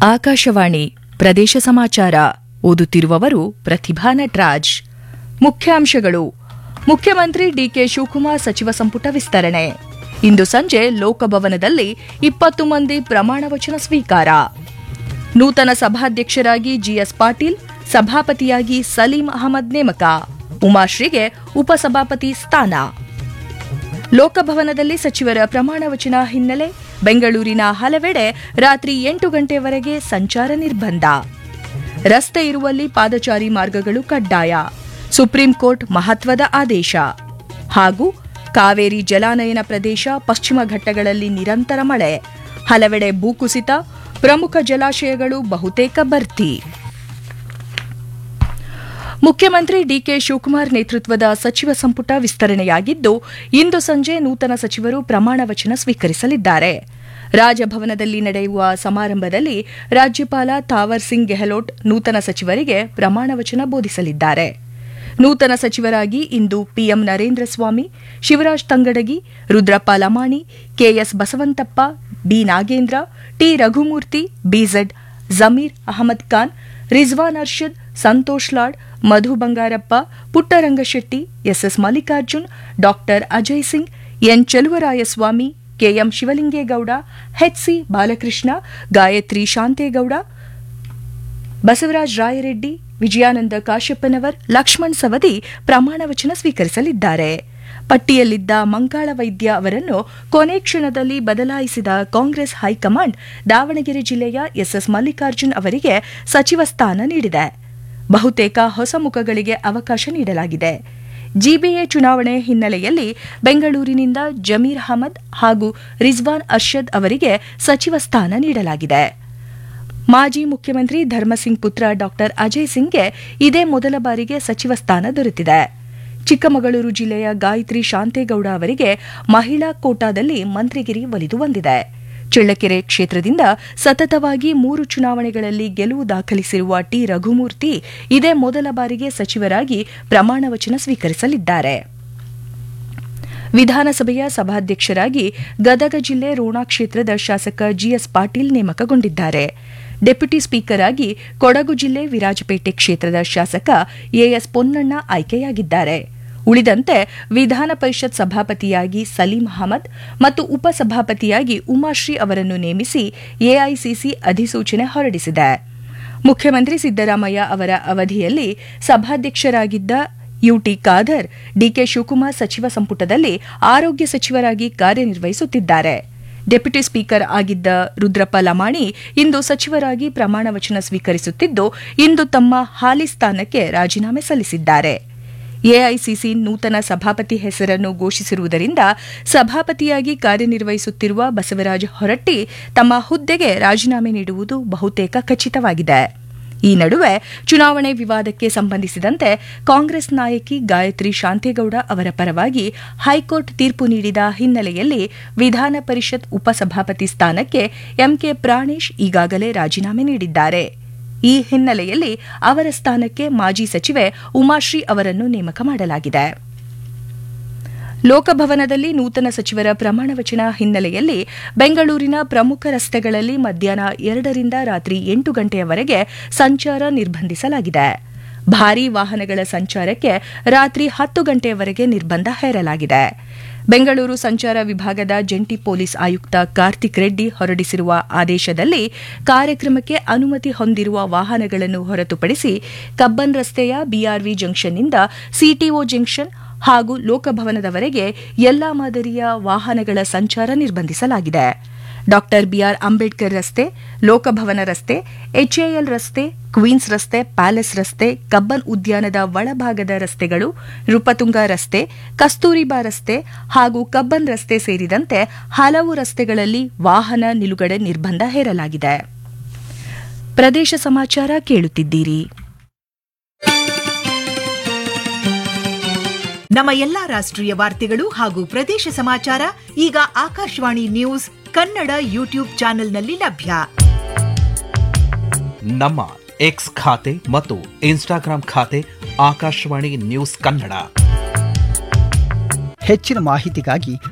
ಆಕಾಶವಾಣಿ ಪ್ರದೇಶ ಸಮಾಚಾರ ಓದುತ್ತಿರುವವರು ಪ್ರತಿಭಾ ನಟರಾಜ್ ಮುಖ್ಯಾಂಶಗಳು ಮುಖ್ಯಮಂತ್ರಿ ಡಿಕೆ ಶಿವಕುಮಾರ್ ಸಚಿವ ಸಂಪುಟ ವಿಸ್ತರಣೆ ಇಂದು ಸಂಜೆ ಲೋಕಭವನದಲ್ಲಿ ಇಪ್ಪತ್ತು ಮಂದಿ ಪ್ರಮಾಣ ವಚನ ಸ್ವೀಕಾರ ನೂತನ ಸಭಾಧ್ಯಕ್ಷರಾಗಿ ಜಿಎಸ್ ಪಾಟೀಲ್ ಸಭಾಪತಿಯಾಗಿ ಸಲೀಂ ಅಹಮದ್ ನೇಮಕ ಉಮಾಶ್ರೀಗೆ ಉಪಸಭಾಪತಿ ಸ್ಥಾನ ಲೋಕಭವನದಲ್ಲಿ ಸಚಿವರ ಪ್ರಮಾಣ ವಚನ ಹಿನ್ನೆಲೆ ಬೆಂಗಳೂರಿನ ಹಲವೆಡೆ ರಾತ್ರಿ ಎಂಟು ಗಂಟೆವರೆಗೆ ಸಂಚಾರ ನಿರ್ಬಂಧ ರಸ್ತೆ ಇರುವಲ್ಲಿ ಪಾದಚಾರಿ ಮಾರ್ಗಗಳು ಕಡ್ಡಾಯ ಸುಪ್ರೀಂ ಕೋರ್ಟ್ ಮಹತ್ವದ ಆದೇಶ ಹಾಗೂ ಕಾವೇರಿ ಜಲಾನಯನ ಪ್ರದೇಶ ಪಶ್ಚಿಮ ಘಟ್ಟಗಳಲ್ಲಿ ನಿರಂತರ ಮಳೆ ಹಲವೆಡೆ ಭೂಕುಸಿತ ಪ್ರಮುಖ ಜಲಾಶಯಗಳು ಬಹುತೇಕ ಭರ್ತಿ ಮುಖ್ಯಮಂತ್ರಿ ಡಿಕೆ ಶಿವಕುಮಾರ್ ನೇತೃತ್ವದ ಸಚಿವ ಸಂಪುಟ ವಿಸ್ತರಣೆಯಾಗಿದ್ದು ಇಂದು ಸಂಜೆ ನೂತನ ಸಚಿವರು ಪ್ರಮಾಣ ವಚನ ಸ್ವೀಕರಿಸಲಿದ್ದಾರೆ ರಾಜಭವನದಲ್ಲಿ ನಡೆಯುವ ಸಮಾರಂಭದಲ್ಲಿ ರಾಜ್ಯಪಾಲ ಥಾವರ್ ಸಿಂಗ್ ಗೆಹ್ಲೋಟ್ ನೂತನ ಸಚಿವರಿಗೆ ಪ್ರಮಾಣ ವಚನ ಬೋಧಿಸಲಿದ್ದಾರೆ ನೂತನ ಸಚಿವರಾಗಿ ಇಂದು PM Narendra Swamy Shivaraj Tangadagi Rudrappa Lamani KS Basavanthappa B Nagendra T Raghumurthy BZ Zameer Ahmed Khan Rizwan Arshad Santosh Lad Madhu Bangarappa Puttarangashetty SS Mallikarjun doctor Ajay Singh N Cheluvarayaswamy KM Shivalingegowda HC Balakrishna Gayatri Shanthegowda Basavaraja Rayareddy Vijayananda Kashappanavar Laxman Savadi ಪ್ರಮಾಣ ವಚನ ಸ್ವೀಕರಿಸಲಿದ್ದಾರೆ ಪಟ್ಟಿಯಲ್ಲಿದ್ದ ಮಂಗಾಳ ವೈದ್ಯ ಅವರನ್ನು ಕೊನೆ ಕ್ಷಣದಲ್ಲಿ ಬದಲಾಯಿಸಿದ ಕಾಂಗ್ರೆಸ್ ಹೈಕಮಾಂಡ್ ದಾವಣಗೆರೆ ಜಿಲ್ಲೆಯ ಎಸ್ಎಸ್ ಮಲ್ಲಿಕಾರ್ಜುನ್ ಅವರಿಗೆ ಸಚಿವ ಸ್ಥಾನ ನೀಡಿದೆ ಬಹುತೇಕ ಹೊಸ ಮುಖಗಳಿಗೆ ಅವಕಾಶ ನೀಡಲಾಗಿದೆ ಜಿಬಿಎ ಚುನಾವಣೆ ಹಿನ್ನೆಲೆಯಲ್ಲಿ ಬೆಂಗಳೂರಿನಿಂದ ಜಮೀರ್ ಅಹಮದ್ ಹಾಗೂ ರಿಜ್ವಾನ್ ಅರ್ಷದ್ ಅವರಿಗೆ ಸಚಿವ ಸ್ಥಾನ ನೀಡಲಾಗಿದೆ ಮಾಜಿ ಮುಖ್ಯಮಂತ್ರಿ ಧರ್ಮಸಿಂಗ್ ಪುತ್ರ ಡಾಕ್ಟರ್ ಅಜಯ್ ಸಿಂಗ್ಗೆ ಇದೇ ಮೊದಲ ಬಾರಿಗೆ ಸಚಿವ ಸ್ಥಾನ ದೊರೆತಿದೆ ಚಿಕ್ಕಮಗಳೂರು ಜಿಲ್ಲೆಯ ಗಾಯತ್ರಿ ಶಾಂತೇಗೌಡ ಅವರಿಗೆ ಮಹಿಳಾ ಕೋಟಾದಲ್ಲಿ ಮಂತ್ರಿಗಿರಿ ಒಲಿದು ಬಂದಿದೆ ಚಳ್ಳಕೆರೆ ಕ್ಷೇತ್ರದಿಂದ ಸತತವಾಗಿ ಮೂರು ಚುನಾವಣೆಗಳಲ್ಲಿ ಗೆಲುವು ದಾಖಲಿಸಿರುವ ಟಿ ರಘುಮೂರ್ತಿ ಇದೇ ಮೊದಲ ಬಾರಿಗೆ ಸಚಿವರಾಗಿ ಪ್ರಮಾಣ ವಚನ ಸ್ವೀಕರಿಸಲಿದ್ದಾರೆ ವಿಧಾನಸಭೆಯ ಸಭಾಧ್ಯಕ್ಷರಾಗಿ ಗದಗ ಜಿಲ್ಲೆ ರೋಣ ಕ್ಷೇತ್ರದ ಶಾಸಕ ಜಿಎಸ್ ಪಾಟೀಲ್ ನೇಮಕಗೊಂಡಿದ್ದಾರೆ ಡೆಪ್ಯೂಟಿ ಸ್ಪೀಕರ್ ಆಗಿ ಕೊಡಗು ಜಿಲ್ಲೆ ವಿರಾಜಪೇಟೆ ಕ್ಷೇತ್ರದ ಶಾಸಕ ಎಎಸ್ ಪೊನ್ನಣ್ಣ ಆಯ್ಕೆಯಾಗಿದ್ದಾರೆ ಉಳಿದಂತೆ ವಿಧಾನ ಪರಿಷತ್ ಸಭಾಪತಿಯಾಗಿ ಸಲೀಂ ಅಹಮದ್ ಮತ್ತು ಉಪಸಭಾಪತಿಯಾಗಿ ಉಮಾಶ್ರೀ ಅವರನ್ನು ನೇಮಿಸಿ ಎಐಸಿಸಿ ಅಧಿಸೂಚನೆ ಹೊರಡಿಸಿದೆ ಮುಖ್ಯಮಂತ್ರಿ ಸಿದ್ದರಾಮಯ್ಯ ಅವರ ಅವಧಿಯಲ್ಲಿ ಸಭಾಧ್ಯಕ್ಷರಾಗಿದ್ದ ಯುಟಿ ಖಾದರ್ ಡಿಕೆ ಶಿವಕುಮಾರ್ ಸಚಿವ ಸಂಪುಟದಲ್ಲಿ ಆರೋಗ್ಯ ಸಚಿವರಾಗಿ ಕಾರ್ಯನಿರ್ವಹಿಸುತ್ತಿದ್ದಾರೆ ಡೆಪ್ಯೂಟಿ ಸ್ಪೀಕರ್ ಆಗಿದ್ದ ರುದ್ರಪ್ಪ ಲಮಾಣಿ ಇಂದು ಸಚಿವರಾಗಿ ಪ್ರಮಾಣ ವಚನ ಸ್ವೀಕರಿಸುತ್ತಿದ್ದು ಇಂದು ತಮ್ಮ ಹಾಲಿ ಸ್ಥಾನಕ್ಕೆ ರಾಜೀನಾಮೆ ಸಲ್ಲಿಸಿದ್ದಾರೆ ಎಐಸಿಸಿ ನೂತನ ಸಭಾಪತಿ ಹೆಸರನ್ನು ಘೋಷಿಸಿರುವುದರಿಂದ ಸಭಾಪತಿಯಾಗಿ ಕಾರ್ಯನಿರ್ವಹಿಸುತ್ತಿರುವ ಬಸವರಾಜ ಹೊರಟ್ಟಿ ತಮ್ಮ ಹುದ್ದೆಗೆ ರಾಜೀನಾಮೆ ನೀಡುವುದು ಬಹುತೇಕ ಖಚಿತವಾಗಿದೆ ಈ ನಡುವೆ ಚುನಾವಣೆ ವಿವಾದಕ್ಕೆ ಸಂಬಂಧಿಸಿದಂತೆ ಕಾಂಗ್ರೆಸ್ ನಾಯಕಿ ಗಾಯತ್ರಿ ಶಾಂತೇಗೌಡ ಅವರ ಪರವಾಗಿ ಹೈಕೋರ್ಟ್ ತೀರ್ಪು ನೀಡಿದ ಹಿನ್ನೆಲೆಯಲ್ಲಿ ವಿಧಾನ ಪರಿಷತ್ ಉಪಸಭಾಪತಿ ಸ್ಥಾನಕ್ಕೆ ಎಂಕೆ ಪ್ರಾಣೇಶ್ ಈಗಾಗಲೇ ರಾಜೀನಾಮೆ ನೀಡಿದ್ದಾರೆ ಈ ಹಿನ್ನೆಲೆಯಲ್ಲಿ ಅವರ ಸ್ಥಾನಕ್ಕೆ ಮಾಜಿ ಸಚಿವೆ ಉಮಾಶ್ರೀ ಅವರನ್ನು ನೇಮಕ ಮಾಡಲಾಗಿದೆ ಲೋಕಭವನದಲ್ಲಿ ನೂತನ ಸಚಿವರ ಪ್ರಮಾಣ ವಚನ ಹಿನ್ನೆಲೆಯಲ್ಲಿ ಬೆಂಗಳೂರಿನ ಪ್ರಮುಖ ರಸ್ತೆಗಳಲ್ಲಿ ಮಧ್ಯಾಹ್ನ ಎರಡರಿಂದ ರಾತ್ರಿ ಎಂಟು ಗಂಟೆಯವರೆಗೆ ಸಂಚಾರ ನಿರ್ಬಂಧಿಸಲಾಗಿದೆ ಭಾರೀ ವಾಹನಗಳ ಸಂಚಾರಕ್ಕೆ ರಾತ್ರಿ ಹತ್ತು ಗಂಟೆಯವರೆಗೆ ನಿರ್ಬಂಧ ಹೇರಲಾಗಿದೆ ಬೆಂಗಳೂರು ಸಂಚಾರ ವಿಭಾಗದ ಜಂಟಿ ಪೊಲೀಸ್ ಆಯುಕ್ತ ಕಾರ್ತಿಕ್ ರೆಡ್ಡಿ ಹೊರಡಿಸಿರುವ ಆದೇಶದಲ್ಲಿ ಕಾರ್ಯಕ್ರಮಕ್ಕೆ ಅನುಮತಿ ಹೊಂದಿರುವ ವಾಹನಗಳನ್ನು ಹೊರತುಪಡಿಸಿ ಕಬ್ಬನ್ ರಸ್ತೆಯ ಬಿಆರ್ವಿ ಜಂಕ್ಷನ್ನಿಂದ ಸಿಟಿಒ ಜಂಕ್ಷನ್ ಹಾಗೂ ಲೋಕಭವನದವರೆಗೆ ಎಲ್ಲಾ ಮಾದರಿಯ ವಾಹನಗಳ ಸಂಚಾರ ನಿರ್ಬಂಧಿಸಲಾಗಿದೆ ಡಾಕ್ಟರ್ ಬಿಆರ್ ಅಂಬೇಡ್ಕರ್ ರಸ್ತೆ ಲೋಕಭವನ ರಸ್ತೆ ಎಚ್ಎಎಲ್ ರಸ್ತೆ ಕ್ವೀನ್ಸ್ ರಸ್ತೆ ಪ್ಯಾಲೇಸ್ ರಸ್ತೆ ಕಬ್ಬನ್ ಉದ್ಯಾನದ ಒಳಭಾಗದ ರಸ್ತೆಗಳು ನೃಪತುಂಗ ರಸ್ತೆ ಕಸ್ತೂರಿಬಾ ರಸ್ತೆ ಹಾಗೂ ಕಬ್ಬನ್ ರಸ್ತೆ ಸೇರಿದಂತೆ ಹಲವು ರಸ್ತೆಗಳಲ್ಲಿ ವಾಹನ ನಿಲುಗಡೆ ನಿರ್ಬಂಧ ಹೇರಲಾಗಿದೆ ಪ್ರದೇಶ ಸಮಾಚಾರ ಕೇಳುತ್ತಿದ್ದೀರಿ ನಮ್ಮ ಎಲ್ಲಾ ರಾಷ್ಟ್ರೀಯ ವಾರ್ತೆಗಳು ಹಾಗೂ ಪ್ರದೇಶ ಸಮಾಚಾರ ಈಗ ಆಕಾಶವಾಣಿ ನ್ಯೂಸ್ ಕನ್ನಡ ಯೂಟ್ಯೂಬ್ ಚಾನೆಲ್ನಲ್ಲಿ ಲಭ್ಯ ನಮ್ಮ ಎಕ್ಸ್ ಖಾತೆ ಮತ್ತು ಇನ್ಸ್ಟಾಗ್ರಾಂ ಖಾತೆ ಆಕಾಶವಾಣಿ ನ್ಯೂಸ್ ಕನ್ನಡ ಹೆಚ್ಚಿನ ಮಾಹಿತಿಗಾಗಿ